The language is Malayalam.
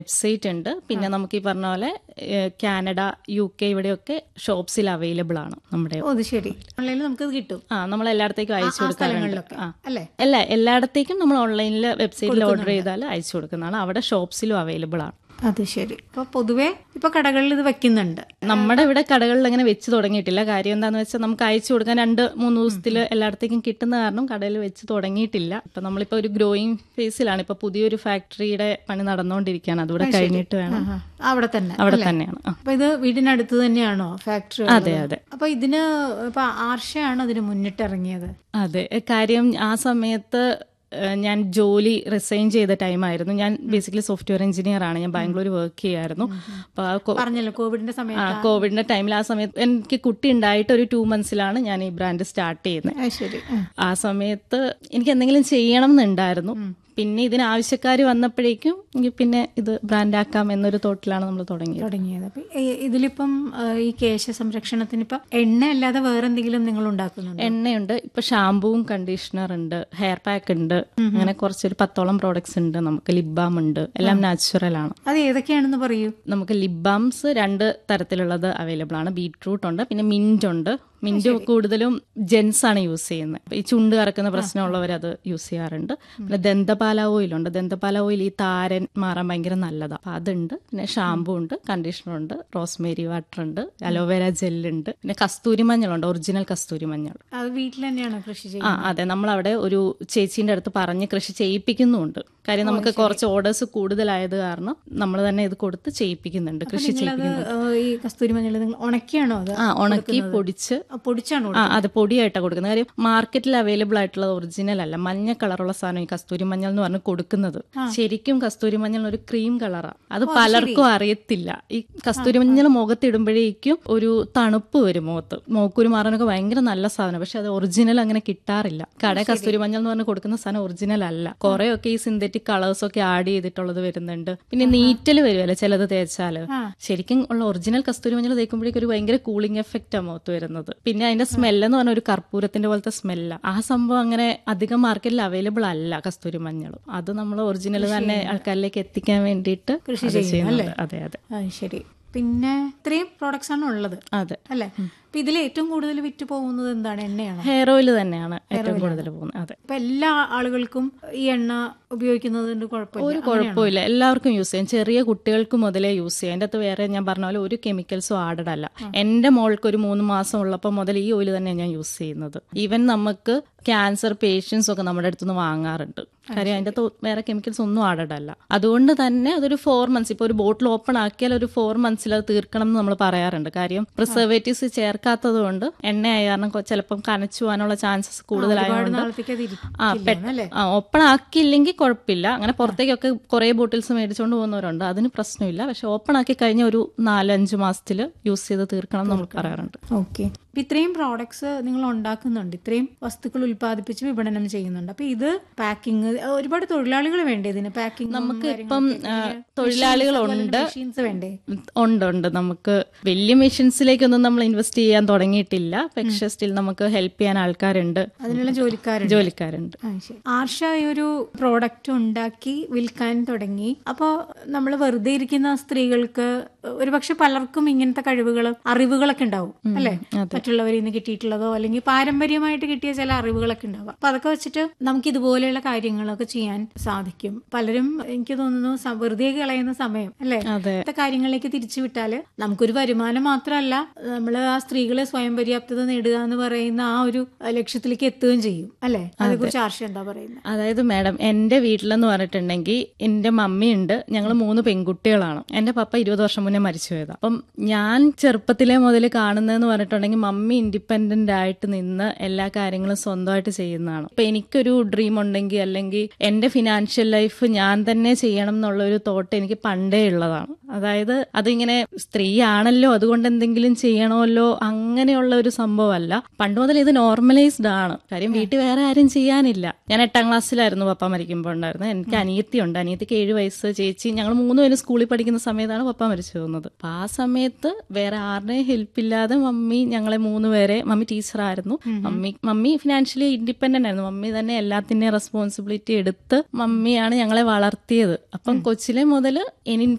വെബ്സൈറ്റ് ഉണ്ട് പിന്നെ നമുക്ക് ഈ പറഞ്ഞ പോലെ ഏഹ്, കാനഡ യു കെ ഇവിടെയൊക്കെ ഷോപ്സിൽ അവൈലബിൾ ആണ് നമ്മുടെ ഓ അത് ശരി ഓൺലൈനിൽ നമുക്കത് കിട്ടും ആ നമ്മൾ എല്ലായിടത്തേക്കും അയച്ചു ആ കൊടുക്കാറുണ്ട് സ്ഥലങ്ങളിലൊക്കെ ആ അല്ലേ അല്ല എല്ലായിടത്തേക്കും നമ്മൾ ഓൺലൈനിൽ വെബ്സൈറ്റിൽ ഓർഡർ ചെയ്താൽ അയച്ചു കൊടുക്കുന്നതാണ് അവിടെ ഷോപ്സിലും അവൈലബിൾ ആണ് അത് ശരി അപ്പൊ പൊതുവെ ഇപ്പൊ കടകളിൽ ഇത് വെക്കുന്നുണ്ട് നമ്മുടെ ഇവിടെ കടകളിൽ അങ്ങനെ വെച്ച് തുടങ്ങിയിട്ടില്ല കാര്യം എന്താന്ന് വെച്ചാൽ നമുക്ക് അയച്ചു കൊടുക്കാൻ രണ്ട് മൂന്ന് ദിവസത്തിൽ എല്ലായിടത്തേക്കും കിട്ടുന്ന കാരണം കടയിൽ വെച്ച് തുടങ്ങിയിട്ടില്ല ഇപ്പൊ നമ്മളിപ്പോ ഒരു ഗ്രോയിങ് ഫേസിലാണ് ഇപ്പൊ പുതിയൊരു ഫാക്ടറിയുടെ പണി നടന്നുകൊണ്ടിരിക്കുകയാണ് അതുകൂടെ കഴിഞ്ഞിട്ട് വേണം ആഹാ. അവിടെ തന്നെ അവിടെ തന്നെയാണ് ആ. അപ്പൊ ഇത് വീടിനടുത്ത് തന്നെയാണോ ഫാക്ടറി അതെ അതെ അപ്പൊ ഇതിന് ഇപ്പൊ ആർഷയാണോ ഇതിന് മുന്നിട്ടിറങ്ങിയത് അതെ കാര്യം ആ സമയത്ത് ഏഹ്, ഞാൻ ജോലി റിസൈൻ ചെയ്ത ടൈമായിരുന്നു ഞാൻ ബേസിക്കലി സോഫ്റ്റ്വെയർ എഞ്ചിനീയർ ആണ് ഞാൻ ബാംഗ്ലൂർ വർക്ക് ചെയ്യായിരുന്നു അപ്പൊ ആ കൊ- പറഞ്ഞല്ലോ കോവിഡിന്റെ ആ സമയത്ത് കോവിഡിന്റെ ടൈമിൽ ആ സമയത്ത് എനിക്ക് കുട്ടി ഉണ്ടായിട്ട് ഒരു ടു മന്ത്സിലാണ് ഞാൻ ഈ ബ്രാൻഡ് സ്റ്റാർട്ട് ചെയ്യുന്നത് ആ, ശരി ആ. ആ സമയത്ത് എനിക്ക് എന്തെങ്കിലും ചെയ്യണം എന്നുണ്ടായിരുന്നു പിന്നെ ഇതിന് ആവശ്യക്കാർ വന്നപ്പോഴേക്കും എനിക്ക് പിന്നെ ഇത് ബ്രാൻഡ് ആക്കാം എന്നൊരു തോട്ടിലാണ് നമ്മൾ തുടങ്ങിയത് തുടങ്ങിയത് അപ്പൊ ഈ- ഇതിലിപ്പം ആ, ഈ കേശ സംരക്ഷണത്തിന് ഇപ്പൊ എണ്ണ അല്ലാതെ വേറെ എന്തെങ്കിലും നിങ്ങൾ ഉണ്ടാക്കുന്നുണ്ടോ എണ്ണയുണ്ട് ഇപ്പൊ ഷാമ്പൂവും കണ്ടീഷണർ ഉണ്ട് ഹെയർ പാക്ക് ഉണ്ട് അങ്ങനെ കുറച്ചൊരു പത്തോളം പ്രോഡക്ട്സ് ഉണ്ട് നമുക്ക് ലിപ് ബാം ഉണ്ട് എല്ലാം നാച്ചുറൽ ആണ് അത് ഏതൊക്കെയാണെന്ന് പറയൂ നമുക്ക് ലിപ് ബാംസ് രണ്ട് തരത്തിലുള്ളത് അവൈലബിൾ ആണ് ബീട്രൂട്ട് ഉണ്ട് പിന്നെ മിന്റ് ഉണ്ട് മിന്റ് കൂടുതലും ജെൻസ് ആണ് യൂസ് ചെയ്യുന്നത് ഈ ചുണ്ട് കറക്കുന്ന പ്രശ്നമുള്ളവർ അത് യൂസ് ചെയ്യാറുണ്ട് പിന്നെ ദന്തപാല ഓയിൽ ഉണ്ട് ദന്തപാല ഓയിൽ ഈ താരൻ മാറാൻ ഭയങ്കര നല്ലതാണ് അപ്പൊ അതുണ്ട് പിന്നെ ഷാമ്പൂ ഉണ്ട് കണ്ടീഷണർ ഉണ്ട് റോസ്മേരി വാട്ടർ ഉണ്ട് അലോവേര ജെല്ലുണ്ട് പിന്നെ കസ്തൂരി മഞ്ഞളുണ്ട് ഒറിജിനൽ കസ്തൂരി മഞ്ഞൾ അത് വീട്ടിൽ തന്നെയാണോ കൃഷി ചെയ്യുന്നത് ആ അതെ നമ്മൾ അവിടെ ഒരു ചേച്ചീന്റെ അടുത്ത് പറഞ്ഞ് കൃഷി ചെയ്യിപ്പിക്കുന്നുമുണ്ട് കാര്യം നമുക്ക് കുറച്ച് ഓർഡേഴ്സ് കൂടുതലായത് കാരണം നമ്മൾ തന്നെ ഇത് കൊടുത്ത് ചെയ്യിപ്പിക്കുന്നുണ്ട് കൃഷി നിങ്ങളത് ചെയ്യിപ്പിക്കുന്നുണ്ട് ആ, ഈ കസ്തൂരി മഞ്ഞൾ നിങ്ങൾ ഉണക്കിയാണോ അത് ആ ഉണക്കി പൊടിച്ച് ആ, പൊടിച്ചാണോ ആ അത് പൊടിയായിട്ടാണ് കൊടുക്കുന്നത് കാര്യം മാർക്കറ്റിൽ അവൈലബിൾ ആയിട്ടുള്ള ഒറിജിനൽ അല്ല മഞ്ഞ കളറുള്ള സാധനം ഈ കസ്തൂരി മഞ്ഞൾ എന്ന് പറഞ്ഞ് കൊടുക്കുന്നത് ശരിക്കും കസ്തൂരി മഞ്ഞൾ ഒരു ക്രീം കളറാണ് അത് പലർക്കും അറിയത്തില്ല ഈ കസ്തൂരി മഞ്ഞൾ മുഖത്തിടുമ്പോഴേക്കും ഒരു തണുപ്പ് വരും മുഖത്ത് മോക്കൂരി മാറാനൊക്കെ ഭയങ്കര നല്ല സാധനം പക്ഷെ അത് ഒറിജിനൽ അങ്ങനെ കിട്ടാറില്ല കട കസ്തൂരി മഞ്ഞൾ എന്ന് പറഞ്ഞ് കൊടുക്കുന്ന സാധനം ഒറിജിനൽ അല്ല കുറെയൊക്കെ ഈ സിന്തറ്റിക് കളേഴ്സ് ഒക്കെ ആഡ് ചെയ്തിട്ടുള്ളത് വരുന്നുണ്ട് പിന്നെ നീറ്റൽ വരുമല്ലോ ചിലത് തേച്ചാല് ശരിക്കും ഉള്ള ഒറിജിനൽ കസ്തൂരി മഞ്ഞൾ തേക്കുമ്പോഴേക്കും ഒരു ഭയങ്കര കൂളിംഗ് എഫക്റ്റ് ആ മുഖത്ത് വരുന്നത് പിന്നെ അതിന്റെ സ്മെല്ല് എന്ന് പറഞ്ഞ ഒരു കർപ്പൂരത്തിന്റെ പോലത്തെ സ്മെല്ല ആ സംഭവം അങ്ങനെ അധികം മാർക്കറ്റിൽ അവൈലബിൾ അല്ല കസ്തൂരി മഞ്ഞൾ അത് നമ്മൾ ഒറിജിനൽ തന്നെ ആൾക്കാരിലേക്ക് എത്തിക്കാൻ വേണ്ടിയിട്ട് കൃഷി അത് ചെയ്യുന്നു, ചെയ്യുന്നുണ്ട്. അല്ലേ? അതെ അതെ ആ ശരി പിന്നെ ഇത്രയും പ്രോഡക്ട്സ് ആണ് ഉള്ളത് അതെ അല്ലേ അപ്പൊ ഇതിൽ ഏറ്റവും കൂടുതൽ വിറ്റ് പോകുന്നത് എന്താണ് എണ്ണയാണ് ഹെയർ ഓയിൽ തന്നെയാണ് ഏറ്റവും കൂടുതൽ പോകുന്നത് അതെ ഇപ്പൊ എല്ലാ ആളുകൾക്കും ഈ എണ്ണ ഉപയോഗിക്കുന്നതിന്റെ കുഴപ്പമില്ല ഒരു കുഴപ്പമില്ല എല്ലാവർക്കും യൂസ് ചെയ്യാം ചെറിയ കുട്ടികൾക്ക് മുതലേ യൂസ് ചെയ്യാം അതിൻ്റെ അകത്ത് വേറെ ഞാൻ പറഞ്ഞ പോലെ ഒരു കെമിക്കൽസും ആഡഡ് അല്ല എന്റെ മോൾക്ക് ഒരു മൂന്ന് മാസം ഉള്ളപ്പോൾ മുതൽ ഈ ഓയിൽ തന്നെ ഞാൻ യൂസ് ചെയ്യുന്നത് ഈവൻ നമുക്ക് ക്യാൻസർ പേഷ്യൻസ് ഒക്കെ നമ്മുടെ അടുത്തുനിന്ന് വാങ്ങാറുണ്ട് കാര്യം അതിൻ്റെ അകത്ത് വേറെ കെമിക്കൽസ് ഒന്നും ആഡഡ് അല്ല അതുകൊണ്ട് തന്നെ അതൊരു ഫോർ മന്ത്സ് ഇപ്പോൾ ഒരു ബോട്ടിൽ ഓപ്പൺ ആക്കിയാൽ ഒരു ഫോർ മന്ത്സിൽ അത് തീർക്കണം എന്ന് നമ്മൾ പറയാറുണ്ട് കാര്യം പ്രിസർവേറ്റീവ്സ് ചേർക്കാത്തത് കൊണ്ട് എണ്ണയായ കാരണം കൊ- ചിലപ്പം കനച്ചു പോകാനുള്ള ചാൻസസ് ഒരുപാട് കൂടുതലായതുകൊണ്ട് നാളത്തേക്ക് അത് ആ ഇരിക്കില്ല അല്ലേ ആ ഓപ്പൺ ആക്കിയില്ലെങ്കിൽ കുഴപ്പമില്ല അങ്ങനെ പുറത്തേക്കൊക്കെ കുറെ ബോട്ടിൽസ് മേടിച്ചുകൊണ്ട് പോകുന്നവരുണ്ട് അതിന് പ്രശ്നമില്ല പക്ഷെ ഓപ്പൺ ആക്കി കഴിഞ്ഞ ഒരു നാലഞ്ച് മാസത്തിൽ യൂസ് ചെയ്ത് തീർക്കണം എന്ന് നമ്മൾ പറയാറുണ്ട് ഓക്കെ അപ്പൊ ഇത്രയും പ്രോഡക്ട്സ് നിങ്ങൾ ഉണ്ടാക്കുന്നുണ്ട് ഇത്രയും വസ്തുക്കൾ ഉൽപ്പാദിപ്പിച്ച് വിപണനം ചെയ്യുന്നുണ്ട് അപ്പൊ ഇത് പാക്കിംഗ് ഒരുപാട് തൊഴിലാളികൾ വേണ്ടേ ഇതിന് പാക്കിംഗ് നമുക്ക് ഇപ്പം ആ, തൊഴിലാളികളുണ്ട് മെഷീൻസ് വേണ്ടേ ഉണ്ട് ഉണ്ട് നമുക്ക് വലിയ മെഷീൻസിലേക്കൊന്നും നമ്മൾ ഇൻവെസ്റ്റ് ചെയ്യാൻ തുടങ്ങിയിട്ടില്ല പക്ഷെ സ്റ്റിൽ നമുക്ക് ഹെൽപ്പ് ചെയ്യാൻ ആൾക്കാരുണ്ട് അതിനുള്ള ജോലിക്കാരുണ്ട് ജോലിക്കാരുണ്ട് ആ, ശരി. ആർഷ ഈ ഒരു പ്രോഡക്റ്റ് ഉണ്ടാക്കി വിൽക്കാൻ തുടങ്ങി അപ്പോൾ നമ്മൾ വെറുതെ ഇരിക്കുന്ന സ്ത്രീകൾക്ക് ഒരുപക്ഷെ പലർക്കും ഇങ്ങനത്തെ കഴിവുകൾ അറിവുകളൊക്കെ ഉണ്ടാവും അല്ലെ മറ്റുള്ളവരിൽ നിന്ന് കിട്ടിയിട്ടുള്ളതോ അല്ലെങ്കിൽ പാരമ്പര്യമായിട്ട് കിട്ടിയ ചില അറിവുകളൊക്കെ ഉണ്ടാവും അപ്പൊ അതൊക്കെ വെച്ചിട്ട് നമുക്ക് ഇതുപോലെയുള്ള കാര്യങ്ങളൊക്കെ ചെയ്യാൻ സാധിക്കും പലരും എനിക്ക് തോന്നുന്നു സ- വെറുതെ കളയുന്ന സമയം അല്ലെ അതെ ഇങ്ങനത്തെ കാര്യങ്ങളിലേക്ക് തിരിച്ചു വിട്ടാല് നമുക്കൊരു വരുമാനം മാത്രമല്ല നമ്മൾ ആ സ്ത്രീകളെ സ്വയം പര്യാപ്തത നേടുക എന്ന് പറയുന്ന ആ ഒരു ലക്ഷ്യത്തിലേക്ക് എത്തുകയും ചെയ്യും അല്ലെ അതേക്കുറിച്ച് ആർഷ എന്താ പറയുന്നത് അതായത് മാഡം എന്റെ വീട്ടിലെന്ന് പറഞ്ഞിട്ടുണ്ടെങ്കിൽ എന്റെ മമ്മിയുണ്ട് ഞങ്ങൾ മൂന്ന് പെൺകുട്ടികളാണ് എന്റെ പപ്പ ഇരുപത് വർഷം മുന്നേ മരിച്ചു പോയതാ അപ്പം ഞാൻ ചെറുപ്പത്തിലെ മുതൽ കാണുന്നതെന്ന് പറഞ്ഞിട്ടുണ്ടെങ്കിൽ മമ്മി ഇൻഡിപെൻഡന്റ് ആയിട്ട് നിന്ന് എല്ലാ കാര്യങ്ങളും സ്വന്തമായിട്ട് ചെയ്യുന്നതാണ് അപ്പൊ എനിക്കൊരു ഡ്രീം ഉണ്ടെങ്കിൽ അല്ലെങ്കിൽ എന്റെ ഫിനാൻഷ്യൽ ലൈഫ് ഞാൻ തന്നെ ചെയ്യണം എന്നുള്ള ഒരു തോട്ട് എനിക്ക് പണ്ടേ ഉള്ളതാണ് അതായത് അതിങ്ങനെ സ്ത്രീയാണല്ലോ അതുകൊണ്ട് എന്തെങ്കിലും ചെയ്യണമല്ലോ അങ്ങനെയുള്ള ഒരു സംഭവമല്ല പണ്ട് മുതൽ ഇത് നോർമലൈസ്ഡ് ആണ് കാര്യം വീട്ടിൽ വേറെ ആരും ചെയ്യാനില്ല ഞാൻ എട്ടാം ക്ലാസ്സിലായിരുന്നു പപ്പ മരിക്കുമ്പോൾ ഉണ്ടായിരുന്നത് എനിക്ക് അനിയത്തി ഉണ്ട് അനിയത്തിക്ക് ഏഴ് വയസ്സ് ചേച്ചി ഞങ്ങൾ മൂന്നുപേരും സ്കൂളിൽ പഠിക്കുന്ന സമയത്താണ് പപ്പ മരിച്ചു പോകുന്നത് അപ്പൊ ആ സമയത്ത് വേറെ ആരുടെയും ഹെൽപ്പ് ഇല്ലാതെ മമ്മി ഞങ്ങളെ മൂന്ന് പേരെ മമ്മി ടീച്ചറായിരുന്നു മമ്മി മമ്മി ഫിനാൻഷ്യലി ഇൻഡിപെൻഡന്റ് ആയിരുന്നു മമ്മി തന്നെ എല്ലാത്തിന്റെയും റെസ്പോൺസിബിലിറ്റി എടുത്ത് മമ്മിയാണ് ഞങ്ങളെ വളർത്തിയത് അപ്പം കൊച്ചിലെ മുതൽ